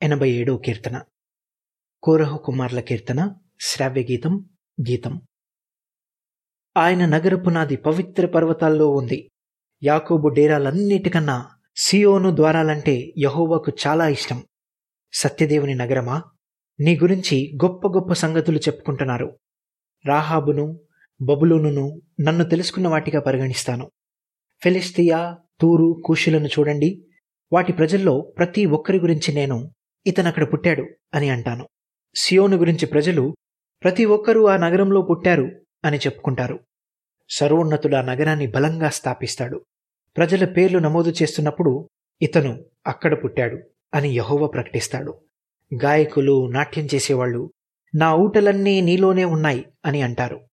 ఎనభై ఏడో కీర్తన కోరహు కుమార్ల కీర్తన శ్రావ్య గీతం గీతం ఆయన నగర పునాది పవిత్ర పర్వతాల్లో ఉంది యాకోబు డేరాలన్నిటికన్నా సియోను ద్వారాలంటే యహోవాకు చాలా ఇష్టం సత్యదేవుని నగరమా నీ గురించి గొప్ప గొప్ప సంగతులు చెప్పుకుంటున్నారు రాహాబును బబులోనును నన్ను తెలుసుకున్న వాటిగా పరిగణిస్తాను ఫిలిస్తియా తూరు కూషులను చూడండి వాటి ప్రజల్లో ప్రతి ఒక్కరి గురించి నేను ఇతను అక్కడ పుట్టాడు అని అంటాను సియోను గురించి ప్రజలు ప్రతి ఒక్కరూ ఆ నగరంలో పుట్టారు అని చెప్పుకుంటారు సర్వోన్నతుడు ఆ నగరాన్ని బలంగా స్థాపిస్తాడు ప్రజల పేర్లు నమోదు చేస్తున్నప్పుడు ఇతను అక్కడ పుట్టాడు అని యహోవ ప్రకటిస్తాడు గాయకులు నాట్యం చేసేవాళ్ళు నా ఊటలన్నీ నీలోనే ఉన్నాయి అని అంటారు